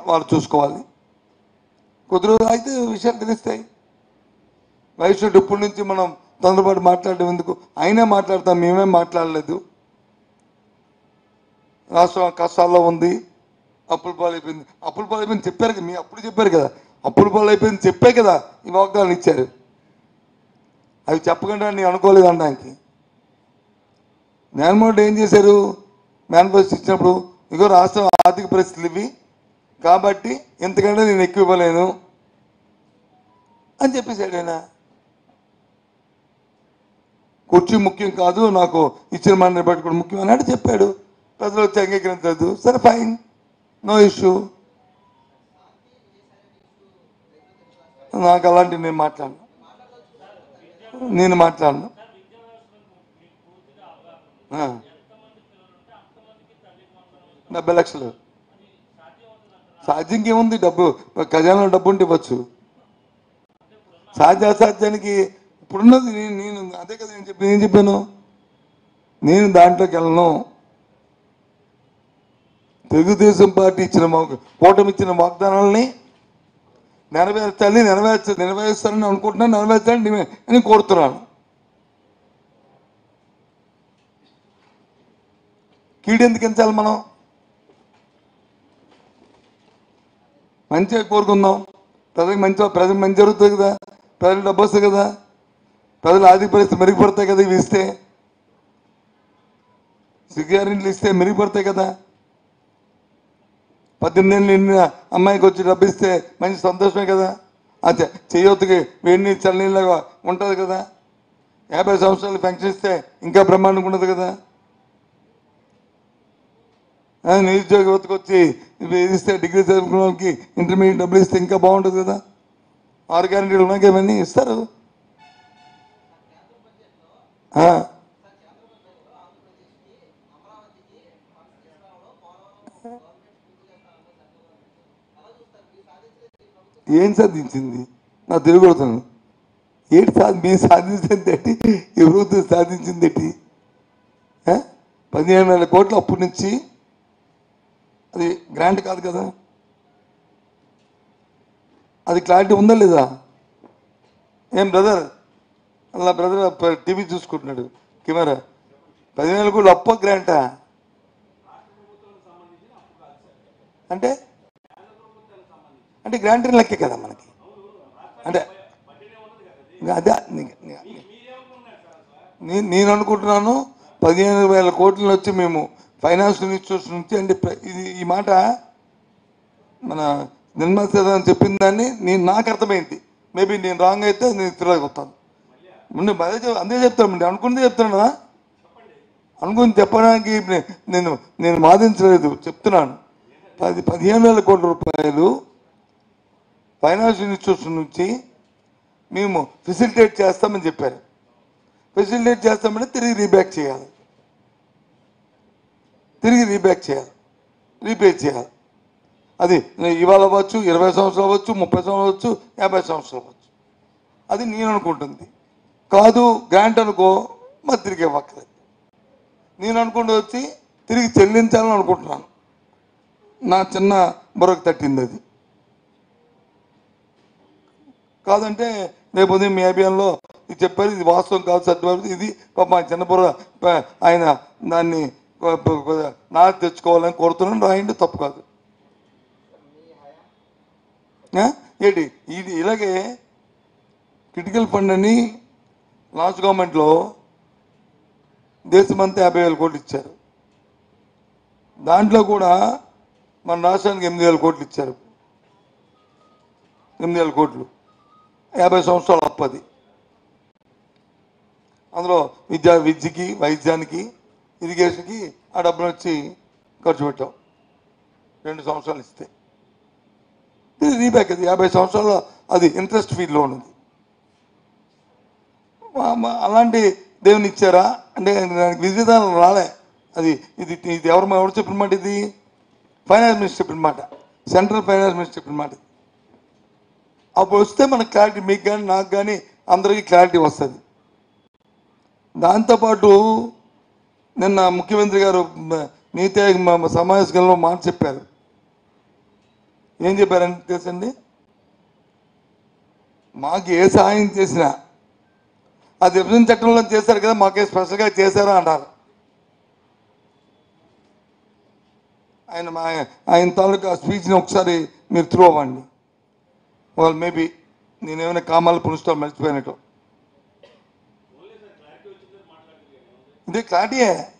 వాళ్ళు చూసుకోవాలి కొద్ది రోజులు అయితే విషయాలు తెలుస్తాయి వైశ్యుడు ఇప్పటి నుంచి మనం తొందరపాటు మాట్లాడడం ఎందుకు అయినా మాట్లాడతాం మేమేం మాట్లాడలేదు రాష్ట్రం కష్టాల్లో ఉంది అప్పుల పాలు అయిపోయింది అప్పుల పాలు అయిపోయింది చెప్పారు కదా మీ అప్పుడు చెప్పారు కదా అప్పుల పాలు అయిపోయింది చెప్పే కదా ఈ వాగ్దానాలు ఇచ్చారు అవి చెప్పకుండా నేను అనుకోలేదు అనడానికి జగన్మోహన్ రెడ్డి ఏం చేశారు మేనిఫెస్టో ఇచ్చినప్పుడు ఇగో రాష్ట్రం ఆర్థిక పరిస్థితులు ఇవి కాబట్టి ఎంతకంటే నేను ఎక్కువ ఇవ్వలేను అని చెప్పేశాడు ఆయన కుర్చీ ముఖ్యం కాదు నాకు ఇచ్చిన మాట బట్టి కూడా ముఖ్యం అన్నట్టు చెప్పాడు ప్రజలు వచ్చి అంగీకరించలేదు సరే ఫైన్ నో ఇష్యూ నాకు అలాంటివి నేను మాట్లాడను నేను మాట్లాడను ఆ. డెబ్బై లక్షలు సాధ్యంకి ఏముంది డబ్బు ఖజానాలో డబ్బు ఉంటే ఇవ్వచ్చు సాధ్య అసాధ్యానికి ఇప్పుడున్నది నేను నేను అదే కదా నేను చెప్పి నేను చెప్పాను నేను దాంట్లోకి వెళ్ళను తెలుగుదేశం పార్టీ ఇచ్చిన వాగ్- కూటమి ఇచ్చిన వాగ్దానాలని నెరవేర్చాలి నెరవేర్చ నెరవేరుస్తారని అనుకుంటున్నాను నెరవేర్చాలని డిమాండ్ అని కోరుతున్నాను కీడు ఎందుకు ఎంచాలి మనం మంచిగా కోరుకుందాం ప్రజలకు మంచి ప్రజలకు మంచి జరుగుతుంది కదా ప్రజలకు డబ్బు వస్తుంది కదా ప్రజలు ఆర్థిక పరిస్థితి మెరుగుపడతాయి కదా ఇవి ఇస్తే సిగ్గారింట్లు ఇస్తే మెరుగుపడతాయి కదా పద్దెనిమిది ఏళ్ళు నిండిన అమ్మాయికి వచ్చి డబ్బు ఇస్తే మంచి సంతోషమే కదా అదే చేయొత్తుకి వేడి నీళ్ళు చల్లనీళ్ళగా ఉంటుంది కదా యాభై సంవత్సరాలు పెన్షన్ ఇస్తే ఇంకా బ్రహ్మాండంగా ఉండదు కదా ఆ, నిరుద్యోగ యువతకు వచ్చి ఇవి ఇస్తే డిగ్రీ చదువుకున్న వాళ్ళకి ఇంటర్మీడియట్ డబ్బులు ఇస్తే ఇంకా బాగుంటుంది కదా ఆరు గ్యారెంటీలు ఉన్నాయి కదా ఇవన్నీ ఇస్తారు ఆ. ఏం సాధించింది నా తిరుగుతున్నాను ఏంటి సాధి మీరు సాధించింది ఏంటి ఈ ప్రభుత్వం సాధించింది ఏంటి ఆ? పదిహేను వేల కోట్ల అప్పు నుంచి అది గ్రాంట్ కాదు కదా అది క్లారిటీ ఉందా లేదా ఏం బ్రదర్ అలా బ్రదర్ టీవీ చూసుకుంటున్నాడు కెమెరా పదివేల కోట్లు అప్ప గ్రాంటా అంటే అంటే గ్రాంట్ లెక్కే కదా మనకి అంటే ఇంకా అదే నీ- నీ- నీ- నేను అనుకుంటున్నాను పదిహేను వేల కోట్లు వచ్చి మేము ఫైనాన్స్ ఇన్స్టిట్యూట్స్ నుంచి అంటే ప్ర- ఇది ఈ మాట మన నిర్మలా సీతారామన్ చెప్పిన దాన్ని నేను నాకు అర్థమైంది మేబీ నేను రాంగ్ అయితే నేను తిరగొస్తాను ముందు అదే చెప్- అందే చెప్తాను అనుకుంటే చెప్తాను అనుకుని చెప్పడానికి నే- నేను నేను వాదించలేదు చెప్తున్నాను పది పదిహేను వేల కోట్ల రూపాయలు ఫైనాన్స్ ఇన్స్టిట్యూషన్ నుంచి మేము ఫెసిలిటేట్ చేస్తామని చెప్పారు ఫెసిలిటేట్ చేస్తామంటే తిరిగి రీబ్యాక్ చేయాలి తిరిగి రీబ్యాక్ చేయాలి రీపే చేయాలి అది ఇవాళ అవ్వచ్చు ఇరవై సంవత్సరాలు అవ్వచ్చు ముప్పై సంవత్సరాలు అవ్వచ్చు యాభై సంవత్సరాలు అవ్వచ్చు అది నేను అనుకుంటుంది కాదు గ్రాంట్ అనుకో మరి తిరిగి ఇవ్వక్కర్లేదు నేను అనుకుంటూ వచ్చి తిరిగి చెల్లించాలని అనుకుంటున్నాను నా చిన్న బుర్రకు తట్టింది అది కాదంటే రేపు ఉదయం మీ అభియాన్లో ఇది చెప్పారు ఇది వాస్తవం కాదు సత్యవారు ఇది పాప మా చిన్న బుర్ర ప- ఆయన దాన్ని కొ- కొ- కొ- నా తెచ్చుకోవాలని కోరుతున్నాను రాయండి తప్పు కాదు ఆ? ఏంటి ఇది ఇలాగే క్రిటికల్ ఫండ్ అని లాస్ట్ గవర్నమెంట్లో దేశమంతా యాభై వేల కోట్లు ఇచ్చారు దాంట్లో కూడా మన రాష్ట్రానికి ఎనిమిది వేల కోట్లు ఇచ్చారు ఎనిమిది వేల కోట్లు యాభై సంవత్సరాల అప్పది అందులో విద్యా విద్యకి వైద్యానికి ఇరిగేషన్కి ఆ డబ్బులు వచ్చి ఖర్చు పెట్టాం రెండు సంవత్సరాలు ఇస్తే ఇది రీబ్యాక్ అది యాభై సంవత్సరాలు అది ఇంట్రెస్ట్ ఫీల్డ్లో ఉన్నది మా- మా- అలాంటి దేవుని ఇచ్చారా అంటే దానికి విధి విధానం రాలే అది ఇది ఇది ఎవరు ఎవరు చెప్పిన మాట ఇది ఫైనాన్స్ మినిస్టర్ చెప్పిన మాట సెంట్రల్ ఫైనాన్స్ మినిస్టర్ చెప్పిన మాట ఇది. అప్పుడు వస్తే మనకు క్లారిటీ మీకు కానీ నాకు కానీ అందరికీ క్లారిటీ వస్తుంది దాంతోపాటు నిన్న ముఖ్యమంత్రి గారు మ- నీతి ఆయోగ్ మా- మా సమావేశంలో మాట చెప్పారు ఏం చెప్పారని తెలుసండి మాకు ఏ సహాయం చేసినా అది విభజన చట్టంలో చేశారు కదా మాకే స్పెషల్గా చేశారు అన్నారు ఆయన మా ఆయన తాలూకా స్పీచ్ని ఒకసారి మీరు త్రూ అవ్వండి వాళ్ళు మేబీ నేనేమైనా కామాలు పులుస్తో మర్చిపోయినట్టు ఇది క్లారిటీయే